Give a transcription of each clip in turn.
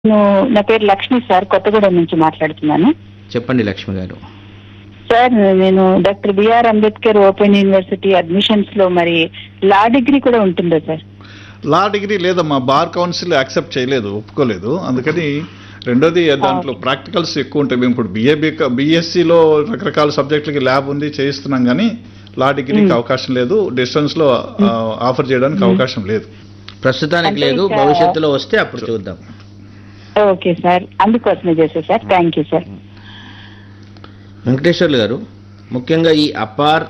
నేను నా పేరు లక్ష్మి సార్ కొత్తగూడెం నుంచి మాట్లాడుతున్నాను చెప్పండి లక్ష్మి గారు సార్ నేను doctor BR Ambedkar open university admissions లో మరి లా డిగ్రీ కూడా ఉంటుందా సార్ లా డిగ్రీ లేదమ్మా బార్ కౌన్సిల్ యాక్సెప్ట్ చేయలేదు ఒప్పుకోలేదు అందుకని రెండోది దాంట్లో ప్రాక్టికల్స్ ఎక్కువ ఉంటాయి మేము ఇప్పుడు బిఏ బిఎస్సిలో రకరకాల సబ్జెక్టులకి ల్యాబ్ ఉంది చేయిస్తున్నాం కానీ లా డిగ్రీకి అవకాశం లేదు డిస్టెన్స్లో ఆఫర్ చేయడానికి అవకాశం లేదు ప్రస్తుతానికి అంటే లేదు ఇంకా- భవిష్యత్తులో వస్తే అప్పుడు చూద్దాం ఓకే సార్ అందుకోసమే చేసా sir thank you sir Venkateswarlu గారు ముఖ్యంగా ఈ అపార్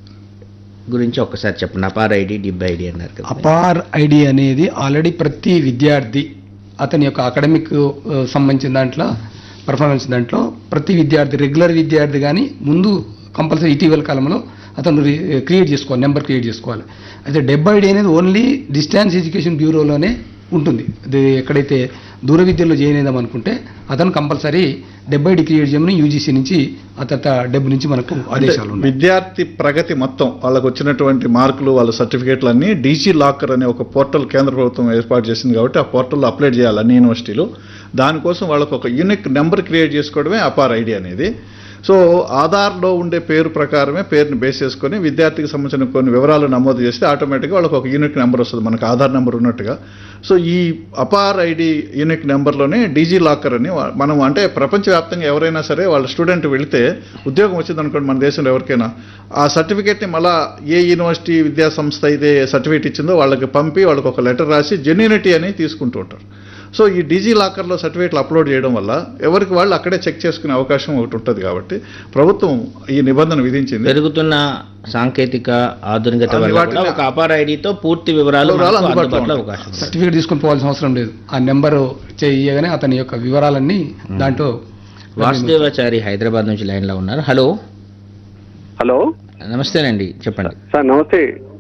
గురించి ఒక్కసారి చెప్పండి అపార్ ఐడి డిబ్ ఐడి అన్నారు కదా అపార్ ఐడి అనేది ఆల్రెడీ ప్రతి విద్యార్థి అతని యొక్క అకాడమిక్ సంబంధించిన దాంట్లో పర్ఫార్మెన్స్ దాంట్లో ప్రతి విద్యార్థి రెగ్యులర్ విద్యార్థి కానీ ముందు కంపల్సరీ ఇటీవల కాలంలో అతను క్రియేట్ చేసుకోవాలి నెంబర్ క్రియేట్ చేసుకోవాలి అయితే డెబ్ ఐడి అనేది ఓన్లీ డిస్టెన్స్ ఎడ్యుకేషన్ బ్యూరోలోనే ఉంటుంది అది ఎక్కడైతే దూర విద్యలో జాయిన్ అయిదాం అనుకుంటే అతను కంపల్సరీ డెబ్ ఐడి క్రియేట్ చేయమని యూజీసీ నుంచి ఆ తర్వాత డెబ్ నుంచి మనకు ఆదేశాలు ఉన్నాయి విద్యార్థి ప్రగతి మొత్తం వాళ్ళకు వచ్చినటువంటి మార్కులు వాళ్ళ సర్టిఫికేట్లు అన్ని డీజీ లాకర్ అనే ఒక పోర్టల్ కేంద్ర ప్రభుత్వం ఏర్పాటు చేసింది కాబట్టి ఆ పోర్టల్లో అప్లోడ్ చేయాలి అన్ని యూనివర్సిటీలు దానికోసం వాళ్ళకు ఒక యూనిక్ నెంబర్ క్రియేట్ చేసుకోవడమే అపార్ ఐడి అనేది సో ఆధార్లో ఉండే పేరు ప్రకారమే పేరుని బేస్ చేసుకొని విద్యార్థికి సంబంధించిన కొన్ని వివరాలు నమోదు చేస్తే ఆటోమేటిక్గా వాళ్ళకి ఒక యూనిక్ నెంబర్ వస్తుంది మనకు ఆధార్ నెంబర్ ఉన్నట్టుగా సో ఈ అపార్ ఐడి యూనిక్ నెంబర్లోనే డీజీ లాకర్ అని వా- మనం అంటే ప్రపంచవ్యాప్తంగా ఎవరైనా సరే వాళ్ళ స్టూడెంట్ వెళితే ఉద్యోగం వచ్చింది అనుకోండి మన దేశంలో ఎవరికైనా ఆ సర్టిఫికేట్ని మళ్ళా ఏ యూనివర్సిటీ విద్యా సంస్థ అయితే సర్టిఫికేట్ ఇచ్చిందో వాళ్ళకి పంపి వాళ్ళకి ఒక లెటర్ రాసి జెన్యూనిటీ అని తీసుకుంటూ ఉంటారు సో ఈ డిజీ లాకర్లో సర్టిఫికేట్లు అప్లోడ్ చేయడం వల్ల ఎవరికి వాళ్ళు అక్కడే చెక్ చేసుకునే అవకాశం ఒకటి ఉంటుంది కాబట్టి ప్రభుత్వం ఈ నిబంధన విధించింది పెరుగుతున్న సాంకేతిక ఆధునికత అన్ని వల్ల వాటిని- కూడా ఒక అపార్ ఐడితో పూర్తి వివరాలు వివరాలు మనకు అందుబాటులో అందుబాటులో ఉంటాయి. అవకాశం ఉంది. సర్టిఫికేట్ తీసుకొని పోవాల్సిన అవసరం లేదు ఆ నెంబరు చేయగానే అతని యొక్క వివరాలన్నీ దాంట్లో వాసుదేవాచారి హైదరాబాద్ నుంచి లైన్ లో ఉన్నారు హలో హలో నమస్తేనండి చెప్పండి సార్ నమస్తే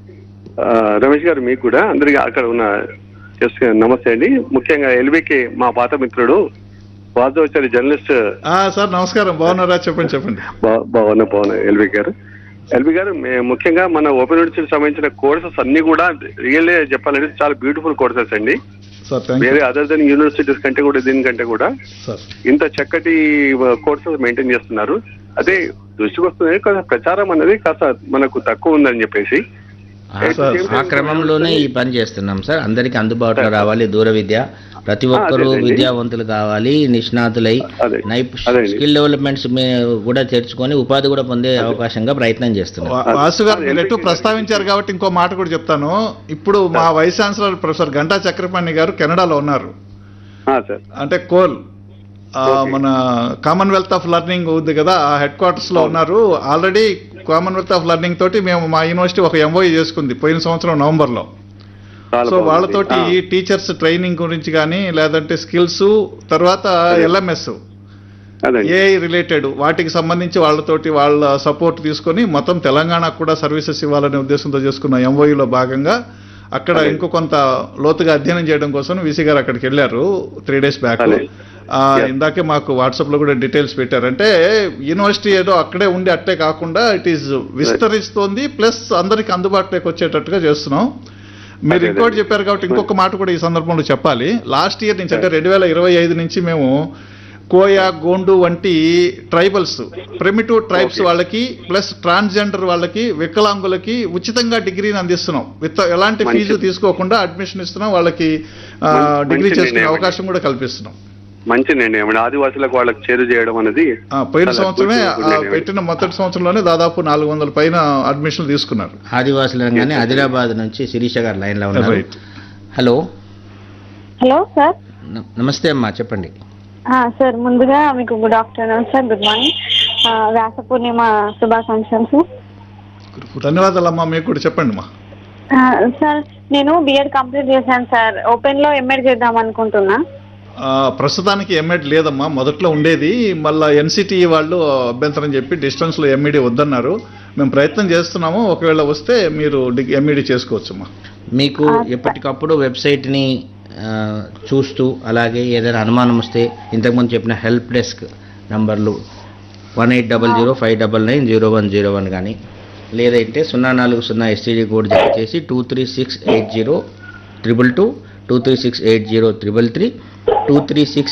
ఆ, రమేష్ గారు మీకు కూడా అందరికి అక్కడ ఉన్న జస్ట్ నమస్తే అండి ముఖ్యంగా ఎల్బీకే మా పాత మిత్రుడు వాస్తవచారి జర్నలిస్ట్ ఆ, సార్ నమస్కారం బాగున్నారా చెప్పండి చెప్పండి బా- బాగున్నా బాగున్నా ఎల్బీ గారు ఎల్బీ గారు మే- ముఖ్యంగా మన ఓపెన్ యూనివర్సిటీకి సంబంధించిన కోర్సెస్ అన్ని కూడా రియల్ చెప్పాలంటే చాలా బ్యూటిఫుల్ కోర్సెస్ అండి సార్ థ్యాంక్ యూ వేరే అదర్ దెన్ యూనివర్సిటీస్ కంటే కూడా దీనికంటే కూడా సార్ ఇంత చక్కటి కోర్సెస్ మెయింటైన్ చేస్తున్నారు అదే దృష్టికి వస్తుంది కాస్త ప్రచారం అనేది కాస్త మనకు తక్కువ ఉందని చెప్పేసి ఆ- సార్, ఆ క్రమంలోనే ఈ పని చేస్తున్నాం సార్ అందరికి అందుబాటులో రావాలి దూర విద్య ప్రతి ఆ, ఒక్కరూ అదేనండి. విద్యావంతులు కావాలి నిష్ణాతులై అదే నైప్ అదేండి. స్కిల్ డెవలప్మెంట్స్ కూడా తెరుచుకొని ఉపాధి కూడా పొందే అవకాశంగా ప్రయత్నం చేస్తున్నాం వా- వాసు గారు మీరు ఎటు ప్రస్తావించారు కాబట్టి ఇంకో మాట కూడా చెప్తాను ఇప్పుడు మా vice chancellor professor Ganta Chakrapani గారు కెనడాలో ఉన్నారు ఆ, సార్ అంటే కోల్ ఆ, మన కామన్వెల్త్ ఆఫ్ లెర్నింగ్ ఉంది కదా ఆ హెడ్ క్వార్టర్స్ లో ఉన్నారు ఆల్రెడీ కామన్వెల్త్ ఆఫ్ లెర్నింగ్ తోటి మేము మా యూనివర్సిటీ ఒక ఎంఓఈ చేసుకుంది పోయిన సంవత్సరం నవంబర్ లో చాలా సో బాగుంది. వాళ్ళతోటి ఆ, ఈ టీచర్స్ ట్రైనింగ్ గురించి కానీ లేదంటే స్కిల్స్ తర్వాత ఎల్ఎంఎస్ అదండి ఏఐ రిలేటెడ్ వాటికి సంబంధించి వాళ్ళతోటి వాళ్ళ సపోర్ట్ తీసుకొని మొత్తం తెలంగాణకు కూడా సర్వీసెస్ ఇవ్వాలనే ఉద్దేశంతో చేసుకున్న ఎంఓఈలో భాగంగా అక్కడ అదే. ఇంకో కొంత లోతుగా అధ్యయనం చేయడం కోసం వీసీ గారు అక్కడికి వెళ్ళారు త్రీ డేస్ బ్యాక్ అదే. Yeah. ఇందాకే మాకు వాట్సాప్ లో కూడా డీటెయిల్స్ పెట్టారు అంటే యూనివర్సిటీ ఏదో అక్కడే ఉండి అట్టే కాకుండా ఇట్ ఈస్ విస్తరిస్తోంది ప్లస్ అందరికి అందుబాటులోకి వచ్చేటట్టుగా చేస్తున్నాం మీరు అదే, ఇంకోటి అదే. చెప్పారు కాబట్టి ఇంకొక మాట కూడా ఈ సందర్భంలో చెప్పాలి లాస్ట్ ఇయర్ నుంచి అంటే రెండు వేల ఇరవై ఐదు నుంచి మేము కోయా గోండు వంటి ట్రైబల్స్ ప్రిమిటివ్ ట్రైబ్స్ Okay. వాళ్ళకి ప్లస్ ట్రాన్స్జెండర్ వాళ్ళకి వికలాంగులకి ఉచితంగా డిగ్రీని అందిస్తున్నాం విత్ ఎలాంటి మంచిది. ఫీజు తీసుకోకుండా అడ్మిషన్ ఇస్తున్నాం వాళ్ళకి ఆ, మం- డిగ్రీ మంచి చేసుకునే నిర్ణయం అవకాశం కూడా కల్పిస్తున్నాం మంచి నిర్ణయం అండి ఆదివాసులకు వాళ్ళకి చేరు చేయడం అనేది ఆ, పోయిన చాలా సంవత్సరమే good- good ఆ, నిర్ణయం. పెట్టిన మొదటి సంవత్సరంలోనే దాదాపు నాలుగు వందల పైన అడ్మిషన్లు తీసుకున్నారు ఆదివాసులు అనగానే ఆదిలాబాద్ నుంచి శిరీష గారు లైన్ లో ఉన్నారు రైట్ హలో హలో సార్ న- నమస్తే అమ్మా చెప్పండి ఆ, సార్ ముందుగా మీకు good afternoon sir good morning ఆ, వ్యాస పూర్ణిమ శుభాకాంక్షలు ధన్యవాదాలమ్మా మీకు కూడా చెప్పండి మా ఆ, సార్ నేను బిఎడ్ కంప్లీట్ చేశాను సార్ ఓపెన్ లో ఎంఎడ్ చేద్దాం అనుకుంటున్నా ఆ, ప్రస్తుతానికి ఎంఎడ్ లేదమ్మా మొదట్లో ఉండేది మళ్ళీ ఎన్సిటి వాళ్ళు అభ్యంతరం చెప్పి డిస్టెన్స్లో ఎంఈడి వద్దన్నారు మేము ప్రయత్నం చేస్తున్నాము ఒకవేళ వస్తే మీరు ఎంఈడి చేసుకోవచ్చమ్మా మీకు ఎప్పటికప్పుడు వెబ్సైట్ని ఆ, చూస్తూ అలాగే ఏదైనా అనుమానం వస్తే ఇంతకుముందు చెప్పిన హెల్ప్ డెస్క్ నంబర్లు one eight double zero five double nine zero one zero one కానీ లేదంటే సున్నా నాలుగు సున్నా ఎస్టీడీ కోడ్ జత చేసి two three six eight zero triple two two three six eight zero triple three two three six